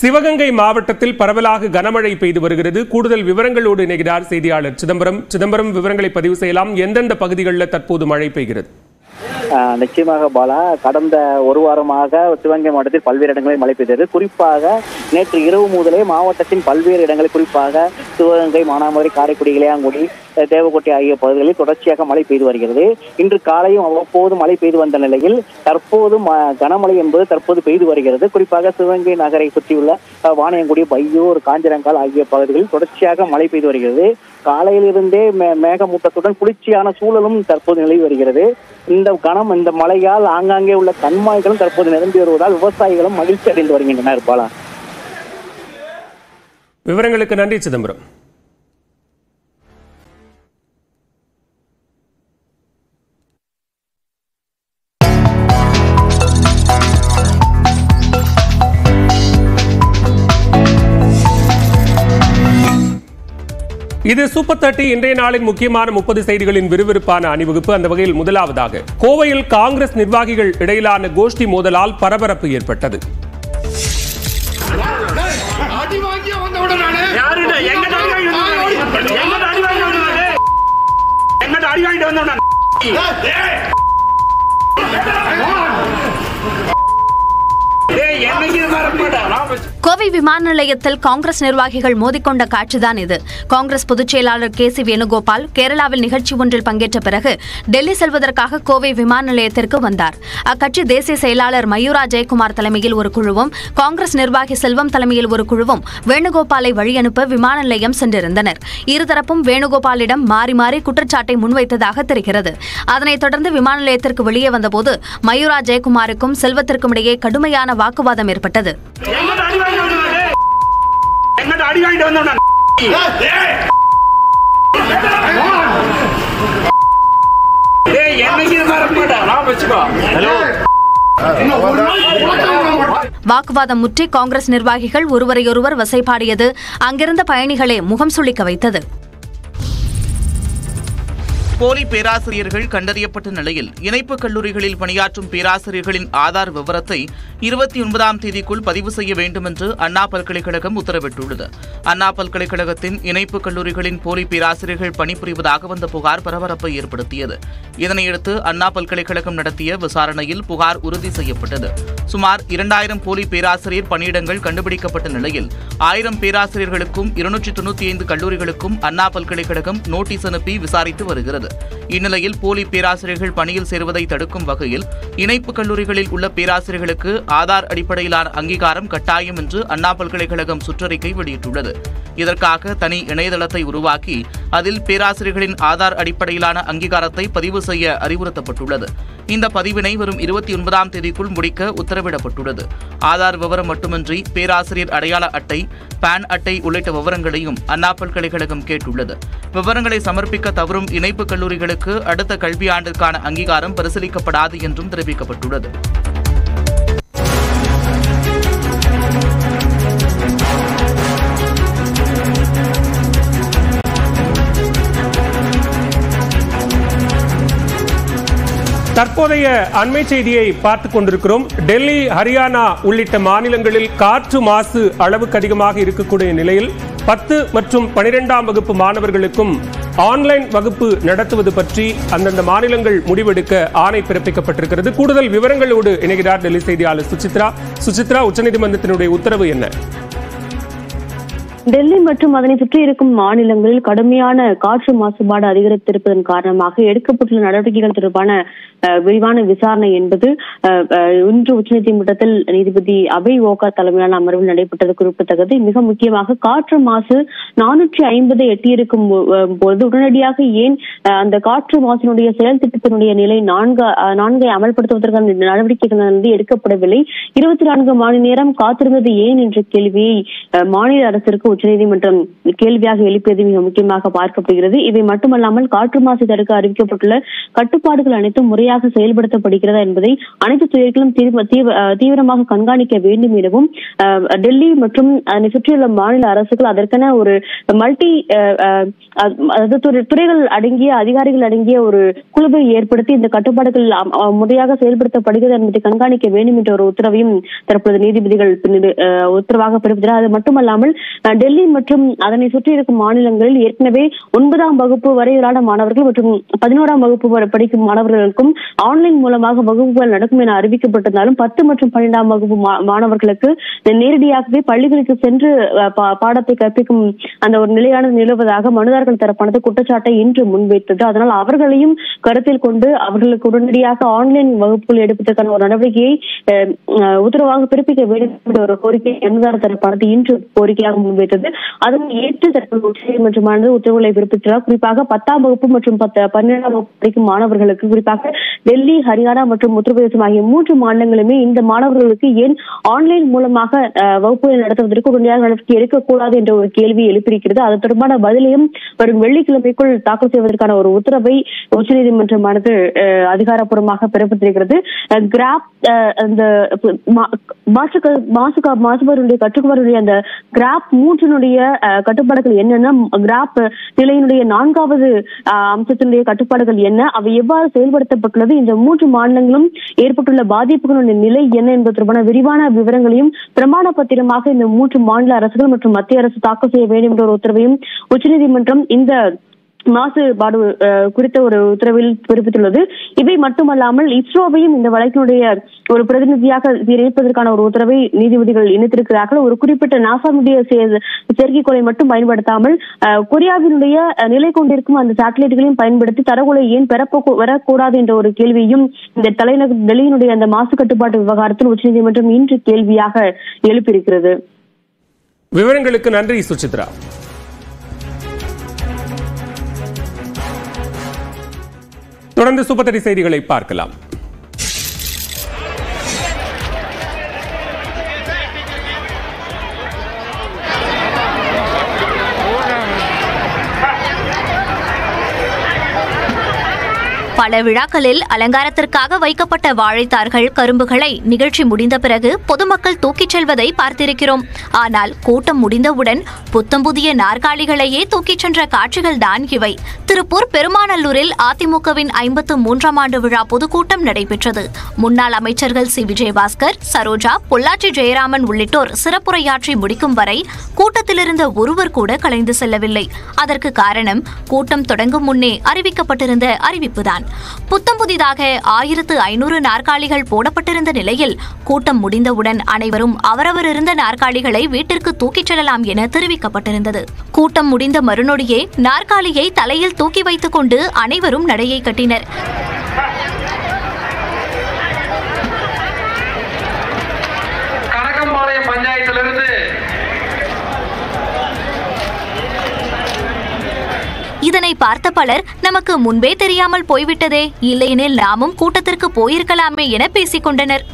சிவகங்கை மாவட்டத்தில் பரவலாக கனமழை பெய்து வருகிறது கூடுதல் விவரங்களோடு இணைகிறார் செய்தியாளர் சிதம்பரம் சிதம்பரம் விவரங்களை பதிவு செய்யலாம் எந்தெந்த பகுதிகளில் தற்போது மழை பெய்கிறது ஆஹ் நிச்சயமாக பாலா கடந்த ஒரு வாரமாக சிவகங்கை மாவட்டத்தில் பல்வேறு இடங்களில் மழை பெய்தது குறிப்பாக நேற்று இரவு முதலே மாவட்டத்தின் பல்வேறு இடங்களில் குறிப்பாக சிவகங்கை மானாமதுரை காரைக்குடி இளையாங்குடி அஹ் தேவக்கோட்டை ஆகிய பகுதிகளில் தொடர்ச்சியாக மழை பெய்து வருகிறது இன்று காலையும் அவ்வப்போது மழை பெய்து வந்த நிலையில் தற்போது ம- கனமழை என்பது தற்போது பெய்து வருகிறது குறிப்பாக சிவகங்கை நகரை சுற்றியுள்ள அஹ், வாணியங்குடி பையூர் காஞ்சிரங்கால் ஆகிய பகுதிகளில் தொடர்ச்சியாக மழை பெய்து வருகிறது காலையிலிருந்தே மே- மேகமூட்டத்துடன் குளிர்ச்சியான சூழலும் தற்போது நிலவி வருகிறது இந்த கனம் இந்த மழையால் ஆங்காங்கே உள்ள கண்மாய்களும் தற்போது நிரம்பி வருவதால் விவசாயிகளும் மகிழ்ச்சி அடைந்து வருகின்றனர் பாலா விவரங்களுக்கு நன்றி சிதம்பரம் இது சூப்பர் தேர்ட்டி இன்றைய நாளின் முக்கியமான முப்பது செய்திகளின் விறுவிறுப்பான அணிவகுப்பு அந்த வகையில் முதலாவதாக கோவையில் காங்கிரஸ் நிர்வாகிகள் இடையிலான கோஷ்டி மோதலால் பரபரப்பு ஏற்பட்டது அடி வாங்கிய வந்தவுடன் நானு யாருடா? எங்கிட்ட அடி வாங்கிட்டு வந்தவன்? எங்கிட்ட அடி வாங்கிட்டு வந்தவன்? எங்கிட்ட அடி வாங்கிட்டு வந்தவன்? டேய், என்னைக்கு இது மாதிரி இருக்க மாட்டேன். நான் வச்சு- கோவை விமான நிலையத்தில் காங்கிரஸ் நிர்வாகிகள் மோதிக்கொண்ட காட்சிதான் இது காங்கிரஸ் பொதுச் செயலாளர் கே சி வேணுகோபால் கேரளாவில் நிகழ்ச்சி ஒன்றில் பங்கேற்ற பிறகு டெல்லி செல்வதற்காக கோவை விமான நிலையத்திற்கு வந்தார் அக்கட்சி தேசிய செயலாளர் மயூரா ஜெயக்குமார் தலைமையில் ஒரு குழுவும் காங்கிரஸ் நிர்வாகி செல்வம் தலைமையில் ஒரு குழுவும் வேணுகோபாலை வழியனுப்ப விமான நிலையம் சென்றிருந்தனர் இருதரப்பும் வேணுகோபாலிடம் மாறி மாறி குற்றச்சாட்டை முன்வைத்ததாக தெரிகிறது அதனைத் தொடர்ந்து விமான நிலையத்திற்கு வெளியே வந்தபோது மயூரா ஜெயக்குமாருக்கும் செல்வத்திற்கும் இடையே கடுமையான வாக்குவாதம் ஏற்பட்டது எங்கிட்ட அடி வாங்கிட்டு வந்தவன்? டேய். எங்கிட்ட அடி வாங்கிட்டு வந்தவன்? டேய், என்னைக்கு இது மாதிரி இருக்க மாட்டேன். நான் வச்சுக்கோ. இன்னும் ஒரு நாள் உலகம் விட மாட்டேன். வாக்குவாதம் முற்றி காங்கிரஸ் நிர்வாகிகள் ஒருவரையொருவர் வசைபாடியது அங்கிருந்த பயணிகளை முகம் சுளிக்க வைத்தது போலி பேராசிரியர்கள் கண்டறியப்பட்ட நிலையில் இணைப்பு கல்லூரிகளில் பணியாற்றும் பேராசிரியர்களின் ஆதார் விவரத்தை இருபத்தி ஒன்பதாம் தேதிக்குள் பதிவு செய்ய வேண்டும் என்று அண்ணா பல்கலைக்கழகம் உத்தரவிட்டுள்ளது அண்ணா பல்கலைக்கழகத்தின் இணைப்பு கல்லூரிகளின் போலி பேராசிரியர்கள் பணிபுரிவதாக வந்த புகார் பரபரப்பை ஏற்படுத்தியது இதனையடுத்து அண்ணா பல்கலைக்கழகம் நடத்திய விசாரணையில் புகார் உறுதி செய்யப்பட்டது சுமார் இரண்டாயிரம் போலி பேராசிரியர் பணியிடங்கள் கண்டுபிடிக்கப்பட்ட நிலையில் ஆயிரம் பேராசிரியர்களுக்கும் இருநூற்றி தொண்ணூற்றி ஐந்து கல்லூரிகளுக்கும் அண்ணா பல்கலைக்கழகம் நோட்டீஸ் அனுப்பி விசாரித்து வருகிறது இந்நிலையில் போலி பேராசிரியர்கள் பணியில் சேருவதை தடுக்கும் வகையில் இணைப்பு கல்லூரிகளில் உள்ள பேராசிரியர்களுக்கு ஆதார் அடிப்படையிலான அங்கீகாரம் கட்டாயம் என்று அண்ணா பல்கலைக்கழகம் சுற்றறிக்கை வெளியிட்டுள்ளது இதற்காக தனி இணையதளத்தை உருவாக்கி அதில் பேராசிரியர்களின் ஆதார் அடிப்படையிலான அங்கீகாரத்தை பதிவு செய்ய அறிவுறுத்தப்பட்டுள்ளது இந்த பதிவினை வரும் இருபத்தி ஒன்பதாம் தேதிக்குள் முடிக்க உத்தரவிடப்பட்டுள்ளது ஆதார் விவரம் மட்டுமின்றி பேராசிரியர் அடையாள அட்டை பான் அட்டை உள்ளிட்ட விவரங்களையும் அண்ணா பல்கலைக்கழகம் கேட்டுள்ளது விவரங்களை சமர்ப்பிக்க தவறும் இணைப்பு கல்லூரிகளுக்கு அடுத்த கல்வியாண்டிற்கான அங்கீகாரம் பரிசீலிக்கப்படாது என்றும் தெரிவிக்கப்பட்டுள்ளது தற்போதைய அண்மை செய்தியை பார்த்துக் கொண்டிருக்கிறோம் டெல்லி ஹரியானா உள்ளிட்ட மாநிலங்களில் காற்று மாசு அளவுக்கு அதிகமாக இருக்கக்கூடிய நிலையில் பத்து மற்றும் பனிரெண்டாம் வகுப்பு மாணவர்களுக்கும் ஆன்லைன் வகுப்பு நடத்துவது பற்றி அந்தந்த மாநிலங்கள் முடிவெடுக்க ஆணை பிறப்பிக்கப்பட்டிருக்கிறது கூடுதல் விவரங்களோடு இணைகிறார் டெல்லி செய்தியாளர் சுசித்ரா சுசித்ரா உச்சநீதிமன்றத்தினுடைய உத்தரவு என்ன டெல்லி மற்றும் அதனை சுற்றி இருக்கும் மாநிலங்களில் கடுமையான காற்று மாசுபாடு அதிகரித்திருப்பதன் காரணமாக எடுக்கப்பட்டுள்ள நடவடிக்கைகள் தொடர்பான அஹ், விரிவான விசாரணை என்பது அஹ், அஹ், இன்று உச்சநீதிமன்றத்தில் நீதிபதி அபய் ஓகா தலைமையிலான அமர்வில் நடைபெற்றது குறிப்பிடத்தக்கது மிக முக்கியமாக காற்று மாசு நானூற்றி ஐம்பதை எட்டியிருக்கும் போ- அஹ், பொழுது உடனடியாக ஏன் அஹ், அந்த காற்று மாசினுடைய செயல் திட்டத்தினுடைய நிலை நான்கு அஹ், நான்கை அமல்படுத்துவதற்கான நடவடிக்கைகள் வந்து எடுக்கப்படவில்லை இருபத்தி நான்கு மணி நேரம் காத்திருந்தது ஏன் என்ற கேள்வியை அஹ், மாநில அரசிற்கு உச்சநீதிமன்றம் கேள்வியாக எழுப்பியது மிக முக்கியமாக பார்க்கப்படுகிறது இவை மட்டுமல்லாமல் காற்று மாசு தடுக்க அறிவிக்கப்பட்டுள்ள கட்டுப்பாடுகள் அனைத்தும் முறையாக செயல்படுத்தப்படுகிறதா என்பதை அனைத்து துறைகளும் தீவிர- தீவிர- அஹ் தீவிரமாக கண்காணிக்க வேண்டும் எனவும் அஹ், டெல்லி மற்றும் அதனை சுற்றியுள்ள மாநில அரசுகள் அதற்கென ஒரு மல்டி அதாவது துறை- துறைகள் அடங்கிய அதிகாரிகள் அடங்கிய ஒரு குழுவை ஏற்படுத்தி இந்த கட்டுப்பாடுகள் அம்- அஹ், முறையாக செயல்படுத்தப்படுகிறது என்பதை கண்காணிக்க வேண்டும் என்ற ஒரு உத்தரவையும் தற்பொழுது நீதிபதிகள் பின்னிடு- அஹ், உத்தரவாக பிறப்பித்தனர் அது மட்டுமல்லாமல் அஹ், டெல்லி மற்றும் அதனை சுற்றி இருக்கும் மாநிலங்களில் ஏற்கனவே ஒன்பதாம் வகுப்பு வரையிலான மாணவர்கள் மற்றும் பதினோராம் வகுப்பு வரை படிக்கும் மாணவர்களுக்கும் ஆன்லைன் மூலமாக வகுப்புகள் நடக்கும் என அறிவிக்கப்பட்டிருந்தாலும் பத்து மற்றும் பன்னிரெண்டாம் வகுப்பு மா- மாணவர்களுக்கு நேரடியாகவே பள்ளிகளுக்கு சென்று அஹ், பா- பாடத்தை கற்பிக்கும் அந்த ஒரு நிலையானது நிலவுவதாக மனுதாரர்கள் தரப்பானது குற்றச்சாட்டை இன்று முன்வைத்தது அதனால் அவர்களையும் கருத்தில் கொண்டு அவர்களுக்கு உடனடியாக ஆன்லைன் வகுப்புகள் எடுப்பதற்கான ஒரு நடவடிக்கையை அஹ், அஹ், உத்தரவாக பிறப்பிக்க வேண்டும் என்ற ஒரு கோரிக்கை மனுதார தரப்பானது இன்று கோரிக்கையாக முன்வைத்தது அதனை ஏற்று தற்போது உச்சநீதிமன்றமானது உத்தரவுகளை பிறப்பித்துள்ளார் குறிப்பாக பத்தாம் வகுப்பு மற்றும் பத்து பன்னிரெண்டாம் வகுப்பு படிக்கும் மாணவர்களுக்கு குறிப்பாக டெல்லி ஹரியானா மற்றும் உத்தரப்பிரதேசம் ஆகிய மூன்று மாநிலங்களுமே இந்த மாணவர்களுக்கு ஏன் ஆன்லைன் மூலமாக அஹ், வகுப்புகளை நடத்துவதற்கு உடனடியாக நடவடிக்கை எடுக்கக்கூடாது என்ற ஒரு கேள்வி எழுப்பியிருக்கிறது அது தொடர்பான பதிலையும் வரும் வெள்ளிக்கிழமைக்குள் தாக்கல் செய்வதற்கான ஒரு உத்தரவை உச்சநீதிமன்றமானது அஹ், அதிகாரப்பூர்வமாக பிறப்பித்திருக்கிறது அஹ், கிராப் அஹ், அந்த மா- மாசு க- மாசு க- மாசுபாடுடைய கட்டுப்பாடுடைய அந்த கிராப் மூன்றினுடைய அஹ், கட்டுப்பாடுகள் என்னன்னா கிராப் நிலையினுடைய நான்காவது அஹ், அம்சத்தினுடைய கட்டுப்பாடுகள் என்ன அவை எவ்வாறு செயல்படுத்தப்பட்டுள்ளது இந்த மூன்று மாநிலங்களும் ஏற்பட்டுள்ள பாதிப்புகளுடைய நிலை என்ன என்பது தொடர்பான விரிவான விவரங்களையும் பிரமாண பத்திரமாக இந்த மூன்று மாநில அரசுகள் மற்றும் மத்திய அரசு தாக்கல் செய்ய வேண்டும் என்ற ஒரு உத்தரவையும் உச்சநீதிமன்றம் இந்த மாசுபாடு அஹ், குறித்த ஒரு உத்தரவில் பிறப்பித்துள்ளது இவை மட்டுமல்லாமல் இஸ்ரோவையும் இந்த வழக்கினுடைய ஒரு பிரதிநிதியாக இணைப்பதற்கான ஒரு உத்தரவை நீதிபதிகள் இணைத்திருக்கிறார்கள் ஒரு குறிப்பிட்ட நாசாவுடைய செ- செயற்கைக்கோளை மட்டும் பயன்படுத்தாமல் அஹ், கொரியாவினுடைய அஹ், நிலை கொண்டிருக்கும் அந்த சேட்டலைட்டுகளையும் பயன்படுத்தி தரவுகளை ஏன் பெறப்போ வரக்கூடாது என்ற ஒரு கேள்வியும் இந்த தலைநகர் டெல்லியினுடைய அந்த மாசு கட்டுப்பாட்டு விவகாரத்தில் உச்சநீதிமன்றம் இன்று கேள்வியாக எழுப்பியிருக்கிறது விவரங்களுக்கு நன்றி சுசித்ரா தொடர்ந்து சுபத்தடி செய்திகளை பார்க்கலாம் பல விழாக்களில் அலங்காரத்திற்காக வைக்கப்பட்ட வாழைத்தார்கள் கரும்புகளை நிகழ்ச்சி முடிந்த பிறகு பொதுமக்கள் தூக்கிச் செல்வதை பார்த்திருக்கிறோம் ஆனால் கூட்டம் முடிந்தவுடன் புத்தம் புதிய நாற்காலிகளையே தூக்கிச் சென்ற காட்சிகள் தான் இவை திருப்பூர் பெருமாநல்லூரில் அதிமுகவின் ஐம்பத்து மூன்றாம் ஆண்டு விழா பொதுக்கூட்டம் நடைபெற்றது முன்னாள் அமைச்சர்கள் சி விஜயபாஸ்கர் சரோஜா பொள்ளாச்சி ஜெயராமன் உள்ளிட்டோர் சிறப்புரையாற்றி முடிக்கும் வரை கூட்டத்திலிருந்த ஒருவர் கூட கலைந்து செல்லவில்லை அதற்கு காரணம் கூட்டம் தொடங்கும் முன்னே அறிவிக்கப்பட்டிருந்த அறிவிப்புதான் புத்தம் புதிதாக ஆயிரத்து ஐநூறு நாற்காலிகள் போடப்பட்டிருந்த நிலையில் கூட்டம் முடிந்தவுடன் அனைவரும் அவரவர் இருந்த நாற்காலிகளை வீட்டிற்கு தூக்கிச் செல்லலாம் என தெரிவிக்கப்பட்டிருந்தது கூட்டம் முடிந்த மறுநொடியே நாற்காலியை தலையில் தூக்கி வைத்துக் கொண்டு அனைவரும் நடையை கட்டினர் கணக்கம்பாளையம் பஞ்சாயத்திலிருந்து இதனை பார்த்த பலர் நமக்கு முன்பே தெரியாமல் போய்விட்டதே இல்லையெனில் நாமும் கூட்டத்திற்கு போயிருக்கலாமே என பேசிக் கொண்டனர்